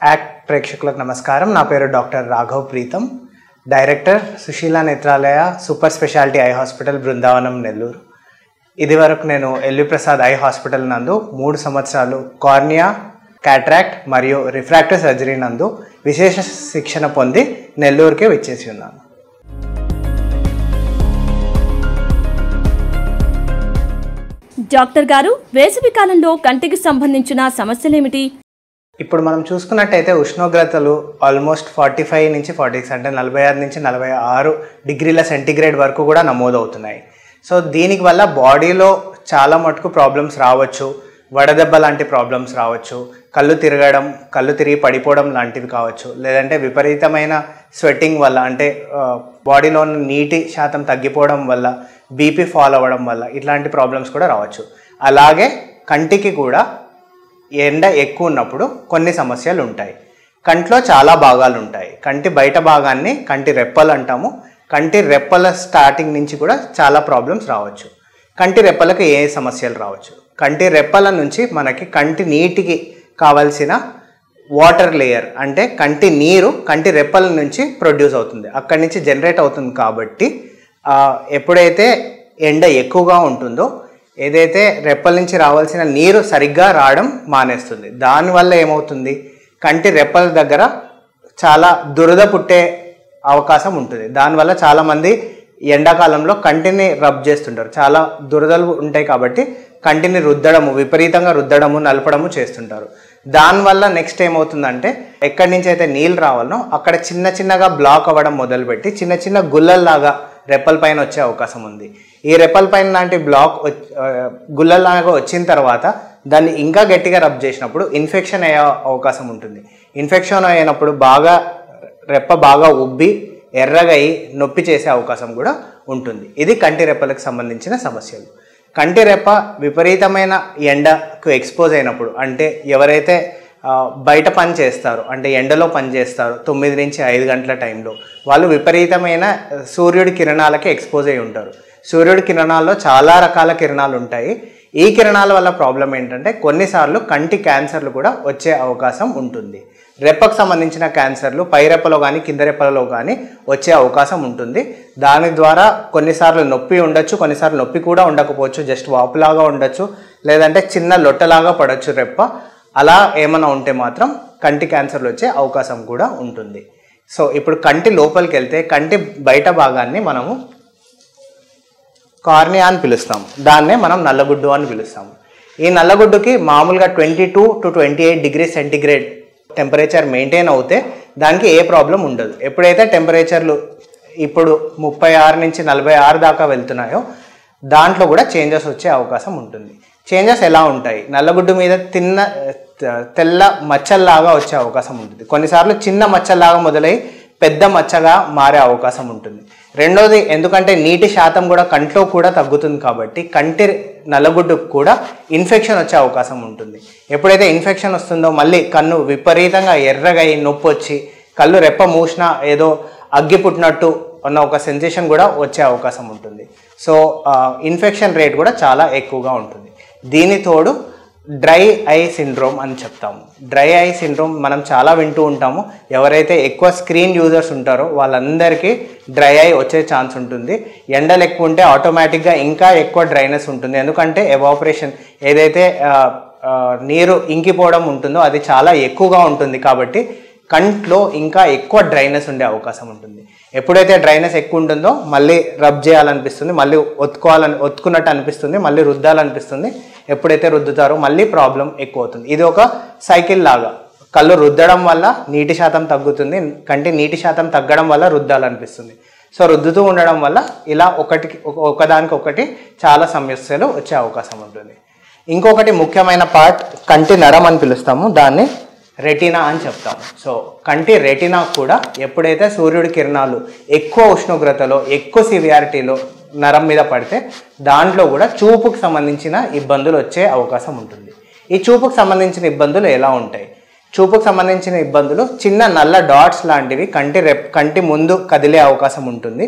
act ప్రేక్షకులకు నమస్కారం నా పేరు doctor Raghav Preetham director Sushila Netralaya super specialty eye hospital Brindavanam Nellore ఇదివరకు నేను ఎల్వి ప్రసాద్ ఐ హాస్పిటల్ నందు మూడు సంవత్సరాలు కార్నియా క్యాట్రాక్ట్ మరియు రిఫ్రాక్టివ్ సర్జరీ నందు విశేష శిక్షణ పొంది నెల్లూరుకే వచ్చేసి ఉన్నాను డాక్టర్ గారు వేసవి కాలంలో కంటికి సంబంధించిన సమస్యలేమిటి ఇప్పుడు మనం చూసుకున్నట్టయితే ఉష్ణోగ్రతలు ఆల్మోస్ట్ ఫార్టీ ఫైవ్ నుంచి ఫార్టీ సిక్స్ అంటే నలభై ఆరు నుంచి నలభై ఆరు డిగ్రీల సెంటీగ్రేడ్ వరకు కూడా నమోదవుతున్నాయి సో దీనికి వల్ల బాడీలో చాలా మటుకు ప్రాబ్లమ్స్ రావచ్చు వడదెబ్బ లాంటి ప్రాబ్లమ్స్ రావచ్చు కళ్ళు తిరగడం కళ్ళు తిరిగి పడిపోవడం లాంటివి కావచ్చు లేదంటే విపరీతమైన స్వెట్టింగ్ వల్ల అంటే బాడీలో ఉన్న నీటి శాతం తగ్గిపోవడం వల్ల బీపీ ఫాల్ అవ్వడం వల్ల ఇట్లాంటి ప్రాబ్లమ్స్ కూడా రావచ్చు అలాగే కంటికి కూడా ఎండ ఎక్కువ ఉన్నప్పుడు కొన్ని సమస్యలు ఉంటాయి కంట్లో చాలా భాగాలు ఉంటాయి కంటి బయట భాగాన్ని కంటి రెప్పలు అంటాము కంటి రెప్పల స్టార్టింగ్ నుంచి కూడా చాలా ప్రాబ్లమ్స్ రావచ్చు కంటి రెప్పలకు ఏ సమస్యలు రావచ్చు కంటి రెప్పల నుంచి మనకి కంటి నీటికి కావాల్సిన వాటర్ లేయర్ అంటే కంటి నీరు కంటి రెప్పల నుంచి ప్రొడ్యూస్ అవుతుంది అక్కడి నుంచి జనరేట్ అవుతుంది కాబట్టి ఆ, ఎప్పుడైతే ఎండ ఎక్కువగా ఉంటుందో ఏదైతే రెప్పల నుంచి రావాల్సిన నీరు సరిగ్గా రావడం మానేస్తుంది దానివల్ల ఏమవుతుంది కంటి రెప్పల దగ్గర చాలా దురద పుట్టే అవకాశం ఉంటుంది దానివల్ల చాలామంది ఎండాకాలంలో కంటిని రబ్ చేస్తుంటారు చాలా దురదలు ఉంటాయి కాబట్టి కంటిని రుద్దడము విపరీతంగా రుద్దడము నలపడము చేస్తుంటారు దానివల్ల నెక్స్ట్ ఏమవుతుందంటే ఎక్కడి నుంచి అయితే నీళ్ళు రావాలనో అక్కడ చిన్న చిన్నగా బ్లాక్ అవ్వడం మొదలుపెట్టి చిన్న చిన్న గుల్లల్లాగా రెప్పల పైన వచ్చే అవకాశం ఉంది ఈ రెప్పల పైన లాంటి బ్లాక్ వచ్- ఆ, గుల్లల్లాగా వచ్చిన తర్వాత దాన్ని ఇంకా గట్టిగా రబ్ చేసినప్పుడు ఇన్ఫెక్షన్ అయ్యే అవకాశం ఉంటుంది ఇన్ఫెక్షన్ అయినప్పుడు బాగా రెప్ప బాగా ఉబ్బి ఎర్రగా అయి నొప్పి చేసే అవకాశం కూడా ఉంటుంది ఇది కంటి రెప్పలకు సంబంధించిన సమస్యలు కంటి రెప్ప విపరీతమైన ఎండకు ఎక్స్పోజ్ అయినప్పుడు అంటే ఎవరైతే ఆ, బయట పని చేస్తారు అంటే ఎండలో పని చేస్తారు తొమ్మిది నుంచి ఐదు గంటల టైంలో వాళ్ళు విపరీతమైన ఆ, సూర్యుడి కిరణాలకి ఎక్స్పోజ్ అయి ఉంటారు సూర్యుడి కిరణాల్లో చాలా రకాల కిరణాలు ఉంటాయి ఈ కిరణాల వల్ల ప్రాబ్లం ఏంటంటే కొన్నిసార్లు కంటి క్యాన్సర్లు కూడా వచ్చే అవకాశం ఉంటుంది రెప్పకు సంబంధించిన క్యాన్సర్లు పై రెప్పలో కానీ కింద రెప్పలలో కానీ వచ్చే అవకాశం ఉంటుంది దాని ద్వారా కొన్నిసార్లు నొప్పి ఉండొచ్చు కొన్నిసార్లు నొప్పి కూడా ఉండకపోవచ్చు జస్ట్ వాపులాగా ఉండొచ్చు లేదంటే చిన్న లొట్టలాగా పడవచ్చు రెప్ప అలా ఏమైనా ఉంటే మాత్రం కంటి క్యాన్సర్లు వచ్చే అవకాశం కూడా ఉంటుంది సో ఇప్పుడు కంటి లోపలికి వెళ్తే కంటి బయట భాగాన్ని మనము కార్నియా అని పిలుస్తాం దాన్నే మనం నల్లగుడ్డు అని పిలుస్తాము ఈ నల్లగుడ్డుకి మామూలుగా twenty two to twenty eight degree centigrade temperature maintain అవుతే దానికి ఏ ప్రాబ్లం ఉండదు ఎప్పుడైతే టెంపరేచర్లు ఇప్పుడు ముప్పై ఆరు నుంచి నలభై ఆరు దాకా వెళ్తున్నాయో దాంట్లో కూడా చేంజెస్ వచ్చే అవకాశం ఉంటుంది చేంజెస్ ఎలా ఉంటాయి నల్లగుడ్డు మీద తిన్న తె- తెల్ల మచ్చల్లాగా వచ్చే అవకాశం ఉంటుంది కొన్నిసార్లు చిన్న మచ్చల్లాగా మొదలై పెద్ద మచ్చగా మారే అవకాశం ఉంటుంది రెండోది ఎందుకంటే నీటి శాతం కూడా కంట్లో కూడా తగ్గుతుంది కాబట్టి కంటి నల్లగుడ్డుకు కూడా ఇన్ఫెక్షన్ వచ్చే అవకాశం ఉంటుంది ఎప్పుడైతే ఇన్ఫెక్షన్ వస్తుందో మళ్ళీ కన్ను విపరీతంగా ఎర్రగా అయి నొప్పి వచ్చి కళ్ళు రెప్ప మూసినా ఏదో అగ్గి పుట్టినట్టు ఉన్న ఒక సెన్సేషన్ కూడా వచ్చే అవకాశం ఉంటుంది సో ఇన్ఫెక్షన్ రేట్ కూడా చాలా ఎక్కువగా ఉంటుంది దీని తోడు డ్రై ఐ సిండ్రోమ్ అని చెప్తాము డ్రై ఐ సిండ్రోమ్ మనం చాలా వింటూ ఉంటాము ఎవరైతే ఎక్కువ స్క్రీన్ యూజర్స్ ఉంటారో వాళ్ళందరికీ డ్రై ఐ వచ్చే ఛాన్స్ ఉంటుంది ఎండలు ఎక్కువ ఉంటే ఆటోమేటిక్గా ఇంకా ఎక్కువ డ్రైనెస్ ఉంటుంది ఎందుకంటే ఎవాపరేషన్ ఏదైతే ఆ, ఆ, నీరు ఇంకిపోవడం ఉంటుందో అది చాలా ఎక్కువగా ఉంటుంది కాబట్టి కంట్లో ఇంకా ఎక్కువ డ్రైనెస్ ఉండే అవకాశం ఉంటుంది ఎప్పుడైతే డ్రైనెస్ ఎక్కువ ఉంటుందో మళ్ళీ రబ్ చేయాలనిపిస్తుంది మళ్ళీ ఒత్తుకోవాలని ఒత్తుకున్నట్టు అనిపిస్తుంది మళ్ళీ రుద్దాలనిపిస్తుంది ఎప్పుడైతే రుద్దుతారో మళ్ళీ ప్రాబ్లం ఎక్కువ అవుతుంది ఇది ఒక సైకిల్ లాగా కళ్ళు రుద్దడం వల్ల నీటి శాతం తగ్గుతుంది కంటి నీటి శాతం తగ్గడం వల్ల రుద్దాలనిపిస్తుంది సో రుద్దుతూ ఉండడం వల్ల ఇలా ఒకటికి ఒక- ఒకదానికి ఒకటి చాలా సమస్యలు వచ్చే అవకాశం ఉంటుంది ఇంకొకటి ముఖ్యమైన పార్ట్ కంటి నరం అని పిలుస్తాము దాన్ని రెటీనా అని చెప్తాము సో కంటి రెటీనా కూడా ఎప్పుడైతే సూర్యుడి కిరణాలు ఎక్కువ ఉష్ణోగ్రతలో ఎక్కువ సివియారిటీలో నరం మీద పడితే దాంట్లో కూడా చూపుకు సంబంధించిన ఇబ్బందులు వచ్చే అవకాశం ఉంటుంది ఈ చూపుకు సంబంధించిన ఇబ్బందులు ఎలా ఉంటాయి చూపుకు సంబంధించిన ఇబ్బందులు చిన్న నల్ల డాట్స్ లాంటివి కంటి రెప్ కంటి ముందు కదిలే అవకాశం ఉంటుంది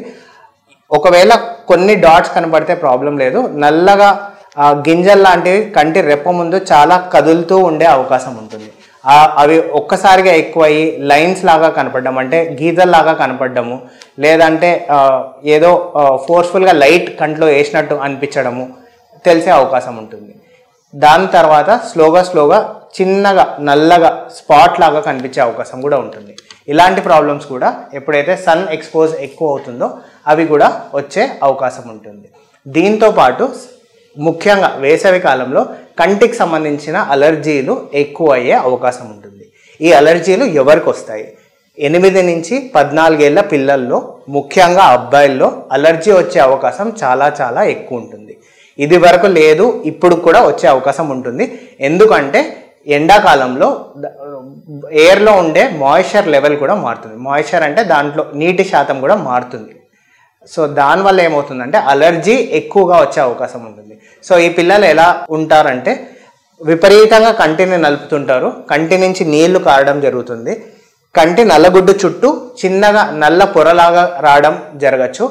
ఒకవేళ కొన్ని డాట్స్ కనబడితే ప్రాబ్లం లేదు నల్లగా ఆ, గింజలు లాంటివి కంటి రెప్ప ముందు చాలా కదులుతూ ఉండే అవకాశం ఉంటుంది ఆ- అవి ఒక్కసారిగా ఎక్కువయ్యి లైన్స్ లాగా కనపడడం అంటే గీతల్లాగా కనపడము లేదంటే ఆ, ఏదో ఫోర్స్ఫుల్గా లైట్ కంట్లో వేసినట్టు అనిపించడము తెలిసే అవకాశం ఉంటుంది దాని తర్వాత స్లోగా స్లోగా చిన్నగా నల్లగా స్పాట్ లాగా కనిపించే అవకాశం కూడా ఉంటుంది ఇలాంటి ప్రాబ్లమ్స్ కూడా ఎప్పుడైతే సన్ ఎక్స్పోజ్ ఎక్కువ అవుతుందో అవి కూడా వచ్చే అవకాశం ఉంటుంది దీంతో పాటు ముఖ్యంగా వేసవి కాలంలో కంటికి సంబంధించిన అలర్జీలు ఎక్కువ అయ్యే అవకాశం ఉంటుంది ఈ అలర్జీలు ఎవరికి వస్తాయి ఎనిమిది నుంచి పద్నాలుగేళ్ల పిల్లల్లో ముఖ్యంగా అబ్బాయిల్లో అలర్జీ వచ్చే అవకాశం చాలా చాలా ఎక్కువ ఉంటుంది ఇది వరకు లేదు ఇప్పుడు కూడా వచ్చే అవకాశం ఉంటుంది ఎందుకంటే ఎండాకాలంలో ద- ఎయిర్లో ఉండే మాయిశ్చర్ లెవెల్ కూడా మారుతుంది మాయిశ్చర్ అంటే దాంట్లో నీటి శాతం కూడా మారుతుంది సో దానివల్ల ఏమవుతుందంటే అలర్జీ ఎక్కువగా వచ్చే అవకాశం ఉంటుంది సో ఈ పిల్లలు ఎలా ఉంటారంటే విపరీతంగా కంటిని నలుపుతుంటారు కంటి నుంచి నీళ్లు కారడం జరుగుతుంది కంటి నల్లగుడ్డు చుట్టూ చిన్నగా నల్ల పొరలాగా రావడం జరగచ్చు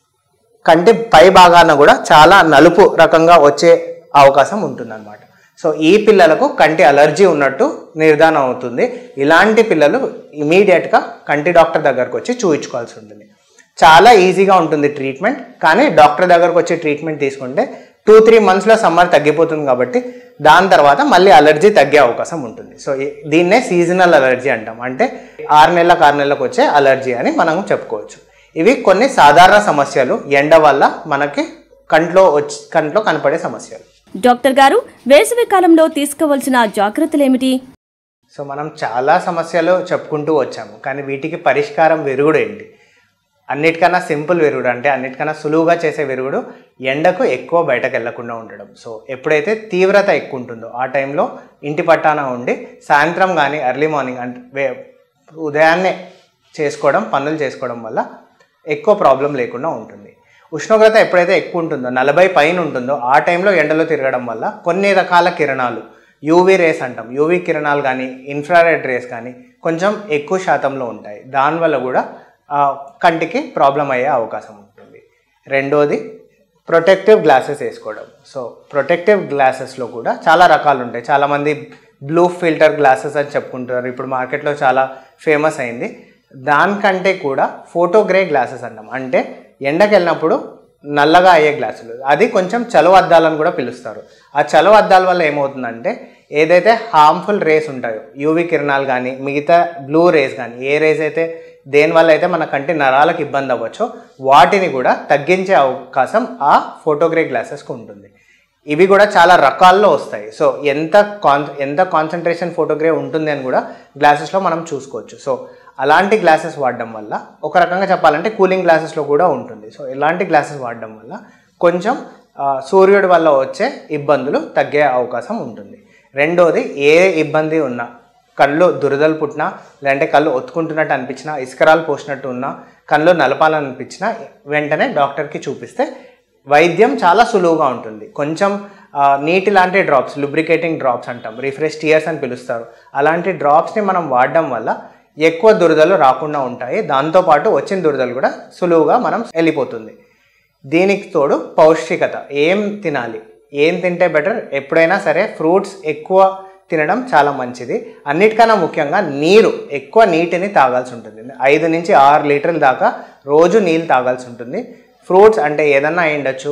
కంటి పై భాగాన కూడా చాలా నలుపు రకంగా వచ్చే అవకాశం ఉంటుందన్నమాట సో ఈ పిల్లలకు కంటి అలర్జీ ఉన్నట్టు నిర్ధారణ అవుతుంది ఇలాంటి పిల్లలు ఇమీడియట్గా కంటి డాక్టర్ దగ్గరకు వచ్చి చూయించుకోవాల్సి ఉంటుంది చాలా ఈజీగా ఉంటుంది ట్రీట్మెంట్ కానీ డాక్టర్ దగ్గరకు వచ్చి ట్రీట్మెంట్ తీసుకుంటే టూ త్రీ మంత్స్లో సమ్మర్ తగ్గిపోతుంది కాబట్టి దాని తర్వాత మళ్ళీ అలర్జీ తగ్గే అవకాశం ఉంటుంది సో ఈ- దీన్నే సీజనల్ అలర్జీ అంటాం అంటే ఆరు నెలలకు ఆరు నెలలకు వచ్చే అలర్జీ అని మనం చెప్పుకోవచ్చు ఇవి కొన్ని సాధారణ సమస్యలు ఎండ వల్ల మనకి కంట్లో వచ్చి కంట్లో కనపడే సమస్యలు డాక్టర్ గారు వేసవి కాలంలో తీసుకోవాల్సిన జాగ్రత్తలేమిటి సో మనం చాలా సమస్యలు చెప్పుకుంటూ వచ్చాము కానీ వీటికి పరిష్కారం విరుగుడు ఏంటి అన్నిటికన్నా సింపుల్ విరుగుడు అంటే అన్నిటికన్నా సులువుగా చేసే విరుగుడు ఎండకు ఎక్కువ బయటకు వెళ్లకుండా ఉండడం సో ఎప్పుడైతే తీవ్రత ఎక్కువ ఉంటుందో ఆ టైంలో ఇంటి పట్టాన ఉండి సాయంత్రం కానీ ఎర్లీ మార్నింగ్ అంటే వే- ఉదయాన్నే చేసుకోవడం పనులు చేసుకోవడం వల్ల ఎక్కువ ప్రాబ్లం లేకుండా ఉంటుంది ఉష్ణోగ్రత ఎప్పుడైతే ఎక్కువ ఉంటుందో నలభై పైన ఉంటుందో ఆ టైంలో ఎండలో తిరగడం వల్ల కొన్ని రకాల కిరణాలు యూవీ రేస్ అంటాం యూవీ కిరణాలు కానీ ఇన్ఫ్రారెడ్ రేస్ కానీ కొంచెం ఎక్కువ శాతంలో ఉంటాయి దానివల్ల కూడా ఆ, కంటికి ప్రాబ్లం అయ్యే అవకాశం ఉంటుంది రెండోది ప్రొటెక్టివ్ గ్లాసెస్ వేసుకోవడం సో ప్రొటెక్టివ్ గ్లాసెస్లో కూడా చాలా రకాలు ఉంటాయి చాలామంది బ్లూ ఫిల్టర్ గ్లాసెస్ అని చెప్పుకుంటారు ఇప్పుడు మార్కెట్లో చాలా ఫేమస్ అయింది దానికంటే కూడా ఫోటోగ్రే గ్లాసెస్ అంటాం అంటే ఎండకి వెళ్ళినప్పుడు నల్లగా అయ్యే గ్లాసులు అది కొంచెం చలువ అద్దాలని కూడా పిలుస్తారు ఆ చలువ అద్దాల వల్ల ఏమవుతుందంటే ఏదైతే హార్మ్ఫుల్ రేస్ ఉంటాయో యూవి కిరణాలు కానీ మిగతా బ్లూ రేస్ కానీ ఏ రేస్ అయితే దేనివల్ల అయితే మన కంటి నరాలకు ఇబ్బంది అవ్వచ్చో వాటిని కూడా తగ్గించే అవకాశం ఆ ఫోటోగ్రే గ్లాసెస్కి ఉంటుంది ఇవి కూడా చాలా రకాల్లో వస్తాయి సో ఎంత కాన్ ఎంత కాన్సన్ట్రేషన్ ఫోటోగ్రే ఉంటుంది అని కూడా గ్లాసెస్లో మనం చూసుకోవచ్చు సో అలాంటి గ్లాసెస్ వాడడం వల్ల ఒక రకంగా చెప్పాలంటే కూలింగ్ గ్లాసెస్లో కూడా ఉంటుంది సో ఇలాంటి గ్లాసెస్ వాడడం వల్ల కొంచెం ఆ, సూర్యుడి వల్ల వచ్చే ఇబ్బందులు తగ్గే అవకాశం ఉంటుంది రెండోది ఏ ఇబ్బంది ఉన్నా కళ్ళు దురదలు పుట్టినా లేదంటే కళ్ళు ఒత్తుకుంటున్నట్టు అనిపించినా ఇసుకరాలు పోసినట్టు ఉన్నా కళ్ళు నలపాలనిపించినా వెంటనే డాక్టర్కి చూపిస్తే వైద్యం చాలా సులువుగా ఉంటుంది కొంచెం ఆ, నీటి లాంటి డ్రాప్స్ లుబ్రికేటింగ్ డ్రాప్స్ అంటాం రిఫ్రెష్ టియర్స్ అని పిలుస్తారు అలాంటి డ్రాప్స్ని మనం వాడడం వల్ల ఎక్కువ దురదలు రాకుండా ఉంటాయి దాంతోపాటు వచ్చిన దురదలు కూడా సులువుగా మనం వెళ్ళిపోతుంది దీనికి తోడు పౌష్టికత ఏం తినాలి ఏం తింటే బెటర్ ఎప్పుడైనా సరే ఫ్రూట్స్ ఎక్కువ తినడం చాలా మంచిది అన్నిటికన్నా ముఖ్యంగా నీరు ఎక్కువ నీటిని తాగాల్సి ఉంటుంది ఐదు నుంచి ఆరు లీటర్ల దాకా రోజు నీళ్ళు తాగాల్సి ఉంటుంది ఫ్రూట్స్ అంటే ఏదన్నా అయి ఉండొచ్చు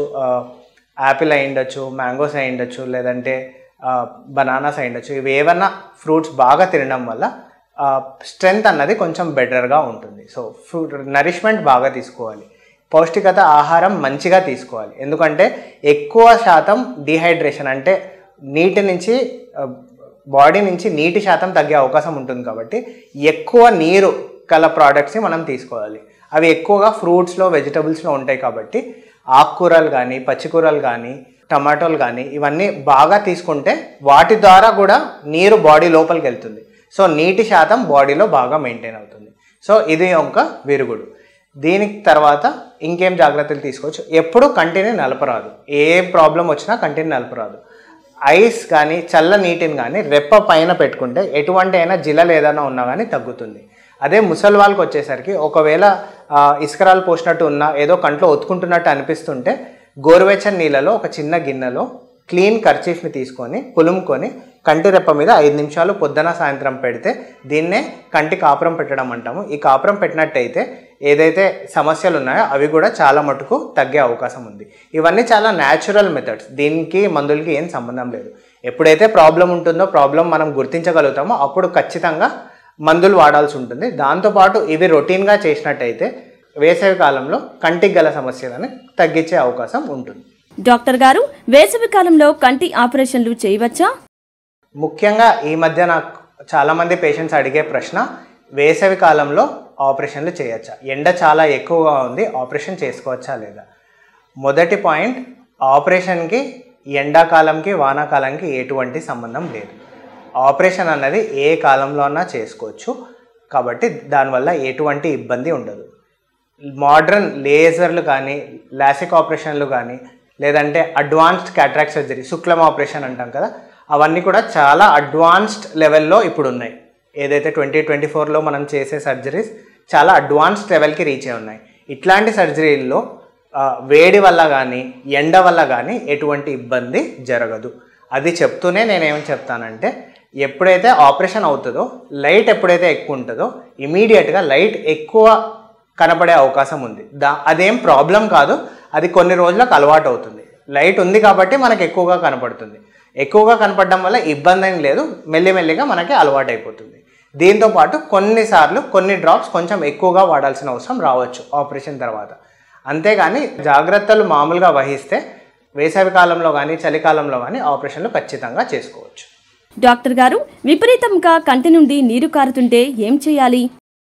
యాపిల్ అయి ఉండొచ్చు మ్యాంగోస్ అయి ఉండొచ్చు లేదంటే బనానాస్ అయి ఉండొచ్చు ఇవి ఏమన్నా ఫ్రూట్స్ బాగా తినడం వల్ల స్ట్రెంగ్త్ అన్నది కొంచెం బెటర్గా ఉంటుంది సో ఫ్రూట్ నరిష్మెంట్ బాగా తీసుకోవాలి పౌష్టికత ఆహారం మంచిగా తీసుకోవాలి ఎందుకంటే ఎక్కువ శాతం డిహైడ్రేషన్ అంటే నీటి నుంచి బాడీ నుంచి నీటి శాతం తగ్గే అవకాశం ఉంటుంది కాబట్టి ఎక్కువ నీరు గల ప్రోడక్ట్స్ని మనం తీసుకోవాలి అవి ఎక్కువగా ఫ్రూట్స్లో వెజిటబుల్స్లో ఉంటాయి కాబట్టి ఆకుకూరలు కానీ పచ్చికూరలు కానీ టమాటోలు కానీ ఇవన్నీ బాగా తీసుకుంటే వాటి ద్వారా కూడా నీరు బాడీ లోపలికి వెళ్తుంది సో నీటి శాతం బాడీలో బాగా మెయింటైన్ అవుతుంది సో ఇది ఒక విరుగుడు దీనికి తర్వాత ఇంకేం జాగ్రత్తలు తీసుకోవచ్చు ఎప్పుడు కంటిని నలపరాదు ఏ ప్రాబ్లం వచ్చినా కంటిని నలపరాదు ఐస్ కానీ చల్ల నీటిని కానీ రెప్ప పైన పెట్టుకుంటే ఎటువంటి అయినా జిల్లలు ఏదైనా ఉన్నా కానీ తగ్గుతుంది అదే ముసలి వాళ్ళకి వచ్చేసరికి ఒకవేళ ఆ, ఇసుకరాలు పోసినట్టు ఉన్నా ఏదో కంట్లో ఒత్తుకుంటున్నట్టు అనిపిస్తుంటే గోరువెచ్చని నీళ్ళలో ఒక చిన్న గిన్నెలో క్లీన్ కర్చీఫ్ని తీసుకొని పులుముకొని కంటి రెప్ప మీద ఐదు నిమిషాలు పొద్దున సాయంత్రం పెడితే దీన్నే కంటి కాపురం పెట్టడం అంటాము ఈ కాపురం పెట్టినట్టయితే ఏదైతే సమస్యలు ఉన్నాయో అవి కూడా చాలా మటుకు తగ్గే అవకాశం ఉంది ఇవన్నీ చాలా న్యాచురల్ మెథడ్స్ దీనికి మందులకి ఏం సంబంధం లేదు ఎప్పుడైతే ప్రాబ్లం ఉంటుందో ప్రాబ్లం మనం గుర్తించగలుగుతామో అప్పుడు ఖచ్చితంగా మందులు వాడాల్సి ఉంటుంది దాంతోపాటు ఇవి రొటీన్గా చేసినట్టయితే వేసవి కాలంలో కంటికి గల సమస్యలను తగ్గించే అవకాశం ఉంటుంది డాక్టర్ గారు వేసవి కాలంలో కంటి ఆపరేషన్లు చేయవచ్చా ముఖ్యంగా ఈ మధ్య నాకు చాలామంది పేషెంట్స్ అడిగే ప్రశ్న వేసవి కాలంలో ఆపరేషన్లు చేయొచ్చా ఎండ చాలా ఎక్కువగా ఉంది ఆపరేషన్ చేసుకోవచ్చా లేదా మొదటి పాయింట్ ఆపరేషన్కి ఎండాకాలంకి వానాకాలంకి ఎటువంటి సంబంధం లేదు ఆపరేషన్ అన్నది ఏ కాలంలో అన్నా చేసుకోవచ్చు కాబట్టి దానివల్ల ఎటువంటి ఇబ్బంది ఉండదు మోడ్రన్ లేజర్లు కానీ లాసిక్ ఆపరేషన్లు కానీ లేదంటే అడ్వాన్స్డ్ క్యాట్రాక్ట్ సర్జరీ శుక్లం ఆపరేషన్ అంటాం కదా అవన్నీ కూడా చాలా అడ్వాన్స్డ్ లెవెల్లో ఇప్పుడు ఉన్నాయి ఏదైతే ట్వంటీ ట్వంటీ ఫోర్లో మనం చేసే సర్జరీస్ చాలా అడ్వాన్స్డ్ లెవెల్కి రీచ్ అయి ఉన్నాయి ఇట్లాంటి సర్జరీల్లో ఆ, వేడి వల్ల కానీ ఎండ వల్ల కానీ ఎటువంటి ఇబ్బంది జరగదు అది చెప్తూనే నేనేం చెప్తానంటే ఎప్పుడైతే ఆపరేషన్ అవుతుందో లైట్ ఎప్పుడైతే ఎక్కువ ఉంటుందో ఇమీడియట్గా లైట్ ఎక్కువ కనపడే అవకాశం ఉంది దా అదేం ప్రాబ్లం కాదు అది కొన్ని రోజులకు అలవాటు అవుతుంది లైట్ ఉంది కాబట్టి మనకు ఎక్కువగా కనపడుతుంది ఎక్కువగా కనపడడం వల్ల ఇబ్బంది ఏం లేదు మెల్లిమెల్లిగా మనకి అలవాటు అయిపోతుంది దీంతో పాటు కొన్నిసార్లు కొన్ని డ్రాప్స్ కొంచెం ఎక్కువగా వాడాల్సిన అవసరం రావచ్చు ఆపరేషన్ తర్వాత అంతేగాని జాగ్రత్తలు మామూలుగా వహిస్తే వేసవి కాలంలో కానీ చలికాలంలో కానీ ఆపరేషన్లు ఖచ్చితంగా చేసుకోవచ్చు డాక్టర్ గారు విపరీతంగా కంటి నుండి నీరు కారుతుంటే ఏం చేయాలి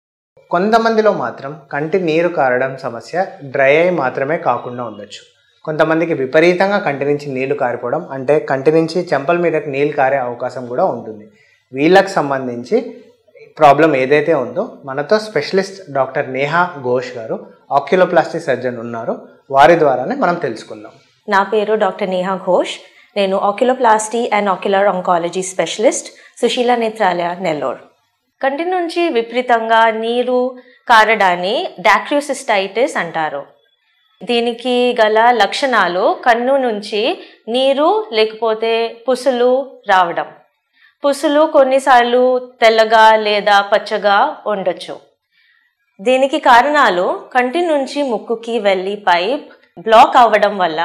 కొంతమందిలో మాత్రం కంటి నీరు కారడం సమస్య డ్రై అయి మాత్రమే కాకుండా ఉండొచ్చు కొంతమందికి విపరీతంగా కంటి నుంచి నీళ్లు కారిపోవడం అంటే కంటి నుంచి చెంపల మీదకి నీళ్ళు కారే అవకాశం కూడా ఉంటుంది వీళ్ళకి సంబంధించి ప్రాబ్లం ఏదైతే ఉందో మనతో స్పెషలిస్ట్ డాక్టర్ నేహా ఘోష్ గారు ఆక్యులోప్లాస్టిక్ సర్జన్ ఉన్నారు వారి ద్వారానే మనం తెలుసుకుందాం నా పేరు డాక్టర్ నేహా ఘోష్ నేను oculoplasty and ocular oncology specialist Sushila Netralaya Nellore కంటి నుంచి విపరీతంగా నీరు కారడాన్ని డాక్రియోసిస్టైటిస్ అంటారు దీనికి గల లక్షణాలు కన్ను నుంచి నీరు లేకపోతే పుసులు రావడం పుసులు కొన్నిసార్లు తెల్లగా లేదా పచ్చగా ఉండొచ్చు దీనికి కారణాలు కంటి నుంచి ముక్కుకి వెళ్ళి పైప్ బ్లాక్ అవ్వడం వల్ల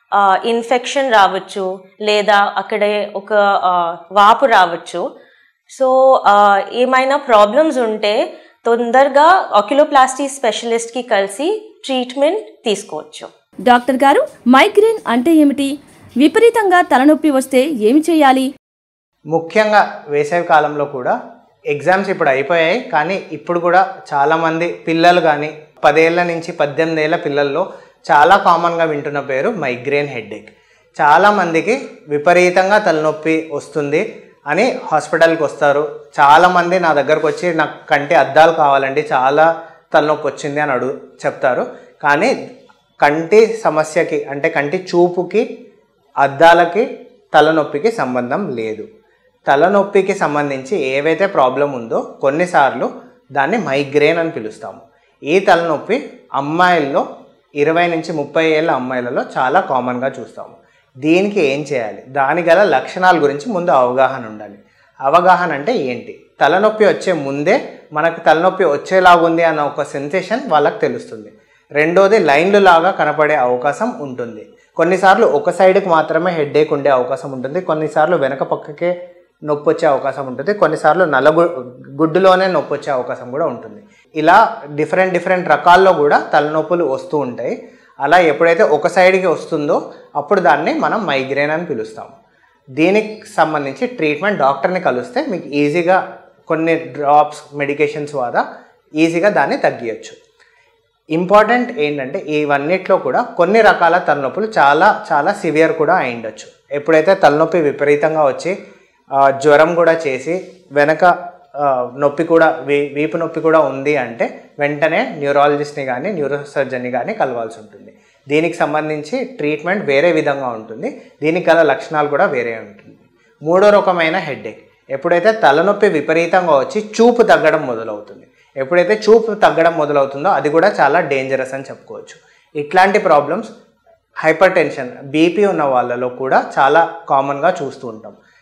ఇన్ఫెక్షన్ రావచ్చు లేదా అక్కడే ఒక ఆ, వాపు రావచ్చు సో ఆ, ఏమైనా ప్రాబ్లమ్స్ ఉంటే తొందరగా ఆక్యులోప్లాస్టీ స్పెషలిస్ట్కి కలిసి ట్రీట్మెంట్ తీసుకోవచ్చు డాక్టర్ గారు మైగ్రేన్ అంటే ఏమిటి విపరీతంగా తలనొప్పి వస్తే ఏమి చేయాలి ముఖ్యంగా వేసవి కాలంలో కూడా ఎగ్జామ్స్ ఇప్పుడు అయిపోయాయి కానీ ఇప్పుడు కూడా చాలామంది పిల్లలు కానీ పదేళ్ల నుంచి పద్దెనిమిది ఏళ్ళ పిల్లల్లో చాలా కామన్గా వింటున్న పేరు మైగ్రేన్ హెడ్ఏక్ చాలామందికి విపరీతంగా తలనొప్పి వస్తుంది అని హాస్పిటల్కి వస్తారు చాలామంది నా దగ్గరకు వచ్చి నాకు కంటి అద్దాలు కావాలండి చాలా తలనొప్పి వచ్చింది అని అడుగు చెప్తారు కానీ కంటి సమస్యకి అంటే కంటి చూపుకి అద్దాలకి తలనొప్పికి సంబంధం లేదు తలనొప్పికి సంబంధించి ఏవైతే ప్రాబ్లం ఉందో కొన్నిసార్లు దాన్ని మైగ్రేన్ అని పిలుస్తాము ఈ తలనొప్పి అమ్మాయిల్లో ఇరవై నుంచి ముప్పై ఏళ్ళ అమ్మాయిలలో చాలా కామన్గా చూస్తాము దీనికి ఏం చేయాలి దాని గల లక్షణాల గురించి ముందు అవగాహన ఉండాలి అవగాహన అంటే ఏంటి తలనొప్పి వచ్చే ముందే మనకు తలనొప్పి వచ్చేలాగుంది అన్న ఒక సెన్సేషన్ వాళ్ళకి తెలుస్తుంది రెండోది లైన్లు లాగా కనపడే అవకాశం ఉంటుంది కొన్నిసార్లు ఒక సైడ్కి మాత్రమే హెడ్ఏక్ ఉండే అవకాశం ఉంటుంది కొన్నిసార్లు వెనక పక్కకే నొప్పి వచ్చే అవకాశం ఉంటుంది కొన్నిసార్లు నల్లగు గుడ్డులోనే నొప్పి వచ్చే అవకాశం కూడా ఉంటుంది ఇలా డిఫరెంట్ డిఫరెంట్ రకాల్లో కూడా తలనొప్పులు వస్తూ ఉంటాయి అలా ఎప్పుడైతే ఒక సైడ్కి వస్తుందో అప్పుడు దాన్ని మనం మైగ్రేన్ అని పిలుస్తాం దీనికి సంబంధించి ట్రీట్మెంట్ డాక్టర్ని కలిస్తే మీకు ఈజీగా కొన్ని డ్రాప్స్ మెడికేషన్స్ ద్వారా ఈజీగా దాన్ని తగ్గియచ్చు ఇంపార్టెంట్ ఏంటంటే ఇవన్నిట్లో కూడా కొన్ని రకాల తలనొప్పులు చాలా చాలా సివియర్ కూడా అయి ఉండొచ్చు ఎప్పుడైతే తలనొప్పి విపరీతంగా వచ్చి ఆ, జ్వరం కూడా చేసి వెనక ఆ, నొప్పి కూడా వీ వీపు నొప్పి కూడా ఉంది అంటే వెంటనే న్యూరాలజిస్ట్ని కానీ న్యూరో సర్జన్ని కానీ కలవాల్సి ఉంటుంది దీనికి సంబంధించి ట్రీట్మెంట్ వేరే విధంగా ఉంటుంది దీనికి గల లక్షణాలు కూడా వేరే ఉంటుంది మూడో రకమైన హెడ్ఏక్ ఎప్పుడైతే తలనొప్పి విపరీతంగా వచ్చి చూపు తగ్గడం మొదలవుతుంది ఎప్పుడైతే చూపు తగ్గడం మొదలవుతుందో అది కూడా చాలా డేంజరస్ అని చెప్పుకోవచ్చు ఇట్లాంటి ప్రాబ్లమ్స్ హైపర్ టెన్షన్ బీపీ ఉన్న వాళ్ళలో కూడా చాలా కామన్గా చూస్తూ ఉంటాం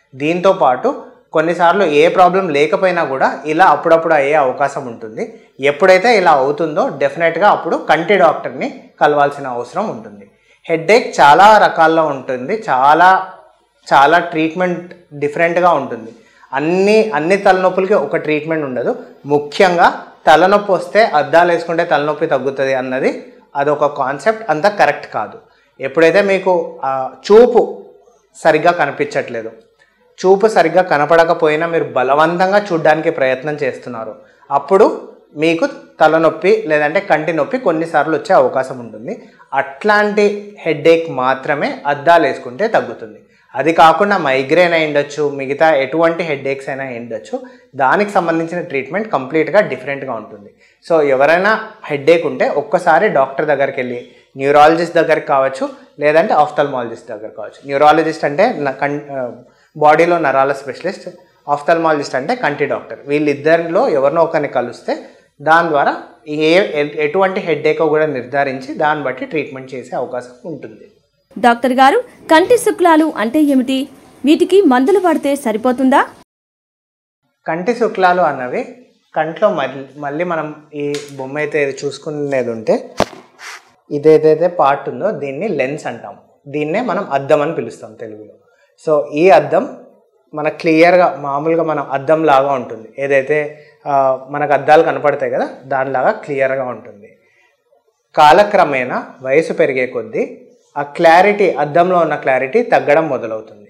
దీంతో పాటు కొన్నిసార్లు ఏ ప్రాబ్లం లేకపోయినా కూడా ఇలా అప్పుడప్పుడు అయ్యే అవకాశం ఉంటుంది ఎప్పుడైతే ఇలా అవుతుందో డెఫినెట్గా అప్పుడు కంటి డాక్టర్ని కలవాల్సిన అవసరం ఉంటుంది హెడ్ఏక్ చాలా రకాల్లో ఉంటుంది చాలా చాలా ట్రీట్మెంట్ డిఫరెంట్గా ఉంటుంది అన్ని అన్ని తలనొప్పులకి ఒక ట్రీట్మెంట్ ఉండదు ముఖ్యంగా తలనొప్పి వస్తే అద్దాలు వేసుకుంటే తలనొప్పి తగ్గుతుంది అన్నది అదొక కాన్సెప్ట్ అంత కరెక్ట్ కాదు ఎప్పుడైతే మీకు ఆ, చూపు సరిగ్గా కనిపించట్లేదు చూపు సరిగ్గా కనపడకపోయినా మీరు బలవంతంగా చూడడానికి ప్రయత్నం చేస్తున్నారు అప్పుడు మీకు తలనొప్పి లేదంటే కంటి నొప్పి కొన్నిసార్లు వచ్చే అవకాశం ఉంటుంది అట్లాంటి హెడేక్ మాత్రమే అద్దాలు వేసుకుంటే తగ్గుతుంది అది కాకుండా మైగ్రేన్ అయి ఉండొచ్చు మిగతా ఎటువంటి హెడేక్స్ అయినా అయి ఉండొచ్చు దానికి సంబంధించిన ట్రీట్మెంట్ కంప్లీట్గా డిఫరెంట్గా ఉంటుంది సో ఎవరైనా హెడేక్ ఉంటే ఒక్కసారి డాక్టర్ దగ్గరికి వెళ్ళి న్యూరాలజిస్ట్ దగ్గరికి కావచ్చు లేదంటే ఆఫ్థల్మాలజిస్ట్ దగ్గర కావచ్చు న్యూరాలజిస్ట్ అంటే న- కన్ బాడీలో నరాల స్పెషలిస్ట్ ఆఫ్థల్మాలజిస్ట్ అంటే కంటి డాక్టర్ వీళ్ళిద్దరిలో ఎవరినో ఒకరిని కలిస్తే దాని ద్వారా ఏ ఎ- ఎటువంటి హెడేకో కూడా నిర్ధారించి దాన్ని బట్టి ట్రీట్మెంట్ చేసే అవకాశం ఉంటుంది డాక్టర్ గారు కంటి శుక్లాలు అంటే ఏమిటి వీటికి మందులు వాడితే సరిపోతుందా కంటి శుక్లాలు అన్నవి కంట్లో మళ్ళీ మళ్ళీ మనం ఈ బొమ్మ అయితే ఇది చూసుకునేది ఉంటే ఇదేదైతే పార్ట్ ఉందో దీన్ని లెన్స్ అంటాం దీన్నే మనం అద్దం అని పిలుస్తాం తెలుగులో సో ఈ అద్దం మన క్లియర్గా మామూలుగా మనం అద్దం లాగా ఉంటుంది ఏదైతే ఆ, మనకు అద్దాలు కనపడతాయి కదా దానిలాగా క్లియర్గా ఉంటుంది కాలక్రమేణా వయసు పెరిగే కొద్దీ ఆ క్లారిటీ అద్దంలో ఉన్న క్లారిటీ తగ్గడం మొదలవుతుంది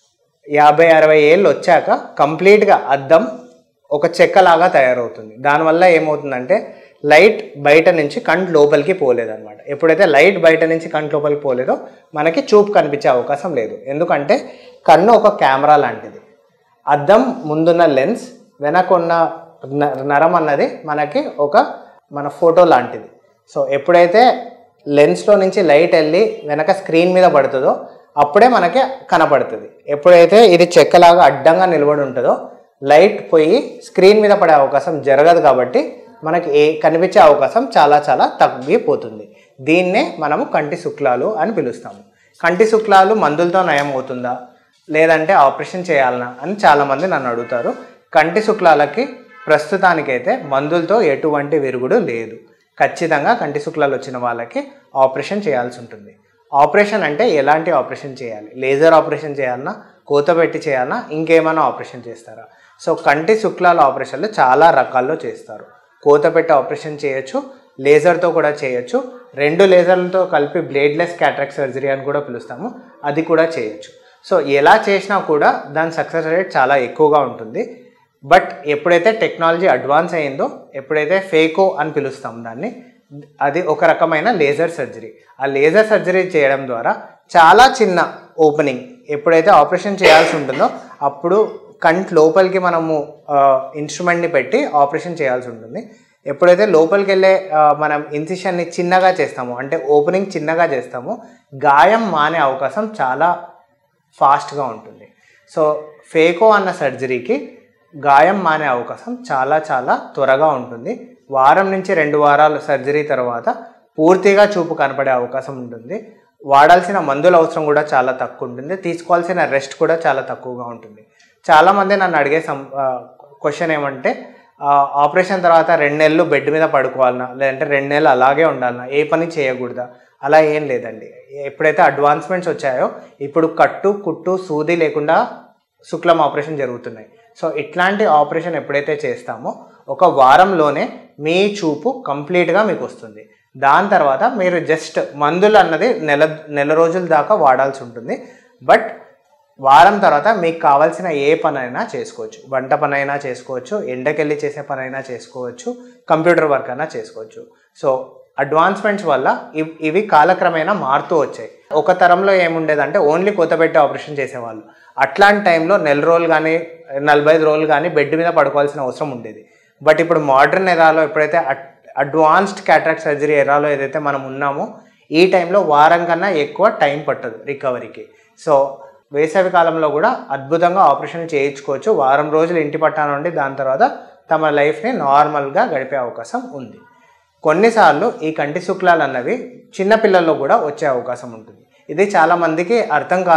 యాభై అరవై ఏళ్ళు వచ్చాక కంప్లీట్గా అద్దం ఒక చెక్కలాగా తయారవుతుంది దానివల్ల ఏమవుతుందంటే లైట్ బయట నుంచి కంటి లోపలికి పోలేదన్నమాట ఎప్పుడైతే లైట్ బయట నుంచి కంటి లోపలికి పోలేదో మనకి చూపు కనిపించే అవకాశం లేదు ఎందుకంటే కన్ను ఒక కెమెరా లాంటిది అద్దం ముందున్న లెన్స్ వెనకున్న న- నరం అన్నది మనకి ఒక మన ఫోటో లాంటిది సో ఎప్పుడైతే లెన్స్లో నుంచి లైట్ వెళ్ళి వెనక స్క్రీన్ మీద పడుతుందో అప్పుడే మనకి కనపడుతుంది ఎప్పుడైతే ఇది చెక్కలాగా అడ్డంగా నిలబడి ఉంటుందో లైట్ పోయి స్క్రీన్ మీద పడే అవకాశం జరగదు కాబట్టి మనకి ఏ కనిపించే అవకాశం చాలా చాలా తగ్గిపోతుంది దీన్నే మనము కంటి శుక్లాలు అని పిలుస్తాము కంటి శుక్లాలు మందులతో నయం అవుతుందా లేదంటే ఆపరేషన్ చేయాలనా అని చాలామంది నన్ను అడుగుతారు కంటి శుక్లాలకి ప్రస్తుతానికైతే మందులతో ఎటువంటి విరుగుడు లేదు ఖచ్చితంగా కంటి శుక్లాలు వచ్చిన వాళ్ళకి ఆపరేషన్ చేయాల్సి ఉంటుంది ఆపరేషన్ అంటే ఎలాంటి ఆపరేషన్ చేయాలి లేజర్ ఆపరేషన్ చేయాలన్నా కోత పెట్టి చేయాలన్నా ఇంకేమైనా ఆపరేషన్ చేస్తారా సో కంటి శుక్లాల ఆపరేషన్లు చాలా రకాల్లో చేస్తారు కోత పెట్టి ఆపరేషన్ చేయొచ్చు లేజర్తో కూడా చేయొచ్చు రెండు లేజర్లతో కలిపి బ్లేడ్లెస్ క్యాట్రాక్ సర్జరీ అని కూడా పిలుస్తాము అది కూడా చేయొచ్చు సో ఎలా చేసినా కూడా దాని సక్సెస్ రేట్ చాలా ఎక్కువగా ఉంటుంది బట్ ఎప్పుడైతే టెక్నాలజీ అడ్వాన్స్ అయిందో ఎప్పుడైతే ఫేకో అని పిలుస్తాం దాన్ని అది ఒక రకమైన లేజర్ సర్జరీ ఆ లేజర్ సర్జరీ చేయడం ద్వారా చాలా చిన్న ఓపెనింగ్ ఎప్పుడైతే ఆపరేషన్ చేయాల్సి ఉంటుందో అప్పుడు కంట్ లోపలికి మనము ఇన్స్ట్రుమెంట్ని పెట్టి ఆపరేషన్ చేయాల్సి ఉంటుంది ఎప్పుడైతే లోపలికి వెళ్ళే ఆ, మనం ఇన్సిషన్ని చిన్నగా చేస్తామో అంటే ఓపెనింగ్ చిన్నగా చేస్తామో గాయం మానే అవకాశం చాలా ఫాస్ట్గా ఉంటుంది సో ఫేకో అన్న సర్జరీకి గాయం మానే అవకాశం చాలా చాలా త్వరగా ఉంటుంది వారం నుంచి రెండు వారాలు సర్జరీ తర్వాత పూర్తిగా చూపు కనపడే అవకాశం ఉంటుంది వాడాల్సిన మందుల అవసరం కూడా చాలా తక్కువ ఉంటుంది తీసుకోవాల్సిన రెస్ట్ కూడా చాలా తక్కువగా ఉంటుంది చాలామంది నన్ను అడిగే సం క్వశ్చన్ ఏమంటే ఆ, ఆపరేషన్ తర్వాత రెండు నెలలు బెడ్ మీద పడుకోవాలన్నా లేదంటే రెండు నెలలు అలాగే ఉండాలన్నా ఏ పని చేయకూడదా అలా ఏం లేదండి ఎప్పుడైతే అడ్వాన్స్మెంట్స్ వచ్చాయో ఇప్పుడు కట్టు కుట్టు సూది లేకుండా శుక్లం ఆపరేషన్ జరుగుతున్నాయి సో ఇట్లాంటి ఆపరేషన్ ఎప్పుడైతే చేస్తామో ఒక వారంలోనే మీ చూపు కంప్లీట్గా మీకు వస్తుంది దాని తర్వాత మీరు జస్ట్ మందులు అన్నది నెల నెల రోజుల దాకా వాడాల్సి ఉంటుంది బట్ వారం తర్వాత మీకు కావాల్సిన ఏ పనైనా చేసుకోవచ్చు వంట పని అయినా చేసుకోవచ్చు ఎండకెళ్ళి చేసే పని అయినా చేసుకోవచ్చు కంప్యూటర్ వర్క్ అయినా చేసుకోవచ్చు సో అడ్వాన్స్మెంట్స్ వల్ల ఇవ్- ఇవి కాలక్రమేణా మారుతూ వచ్చాయి ఒక తరంలో ఏముండేదంటే ఓన్లీ కొత్తపెట్టి ఆపరేషన్ చేసేవాళ్ళు అట్లాంటి టైంలో నెల రోజులు కానీ నలభై ఐదు రోజులు కానీ బెడ్ మీద పడుకోవాల్సిన అవసరం ఉండేది బట్ ఇప్పుడు మోడర్న్ ఎరాలో ఎప్పుడైతే అడ్- అడ్వాన్స్డ్ క్యాట్రాక్ట్ సర్జరీ ఎరాలో ఏదైతే మనం ఉన్నామో ఈ టైంలో వారం కన్నా ఎక్కువ టైం పట్టదు రికవరీకి సో వేసవి కాలంలో కూడా అద్భుతంగా ఆపరేషన్ చేయించుకోవచ్చు వారం రోజులు ఇంటి పట్టాన ఉండి దాని తర్వాత తమ లైఫ్ని నార్మల్గా గడిపే అవకాశం ఉంది కొన్నిసార్లు ఈ కంటి శుక్లాలు అన్నవి చిన్నపిల్లల్లో కూడా వచ్చే అవకాశం ఉంటుంది ఇది చాలా మందికి అర్థం కాదు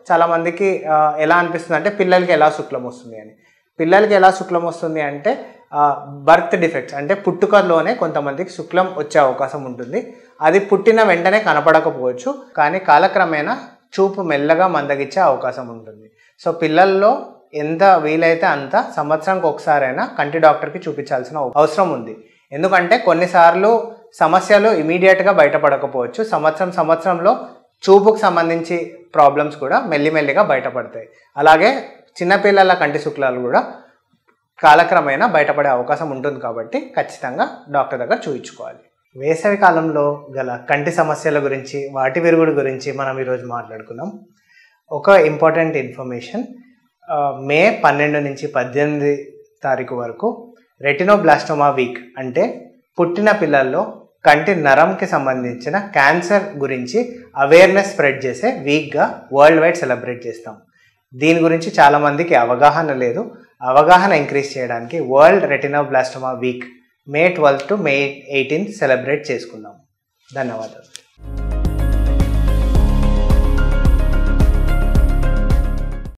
చాలామందికి ఆ, ఎలా అనిపిస్తుంది అంటే పిల్లలకి ఎలా శుక్లం వస్తుంది అని పిల్లలకి ఎలా శుక్లం వస్తుంది అంటే బర్త్ డిఫెక్ట్స్ అంటే పుట్టుకలోనే కొంతమందికి శుక్లం వచ్చే అవకాశం ఉంటుంది అది పుట్టిన వెంటనే కనపడకపోవచ్చు కానీ కాలక్రమేణా చూపు మెల్లగా మందగిచ్చే అవకాశం ఉంటుంది సో పిల్లల్లో ఎంత వీలైతే అంత సంవత్సరానికి ఒకసారైనా కంటి డాక్టర్కి చూపించాల్సిన అవసరం ఉంది ఎందుకంటే కొన్నిసార్లు సమస్యలు ఇమీడియట్గా బయటపడకపోవచ్చు సంవత్సరం సంవత్సరంలో చూపుకు సంబంధించి ప్రాబ్లమ్స్ కూడా మెల్లిమెల్లిగా బయటపడతాయి అలాగే చిన్నపిల్లల కంటి శుక్లాలు కూడా కాలక్రమేణా బయటపడే అవకాశం ఉంటుంది కాబట్టి ఖచ్చితంగా డాక్టర్ దగ్గర చూయించుకోవాలి వేసవి కాలంలో గల కంటి సమస్యల గురించి వాటి విరుగుడు గురించి మనం ఈరోజు మాట్లాడుకుందాం ఒక ఇంపార్టెంట్ ఇన్ఫర్మేషన్ ఆ, మే పన్నెండు నుంచి పద్దెనిమిది తారీఖు వరకు రెటినోబ్లాస్టోమా వీక్ అంటే పుట్టిన పిల్లల్లో కంటి నరంకి సంబంధించిన క్యాన్సర్ గురించి అవేర్నెస్ స్ప్రెడ్ చేసే వీక్గా వరల్డ్ వైడ్ సెలబ్రేట్ చేస్తాం దీని గురించి చాలామందికి అవగాహన లేదు అవగాహన ఇంక్రీజ్ చేయడానికి world retinoblastoma week May twelfth to May eighteenth celebrate చేసుకుందాం ధన్యవాదాలు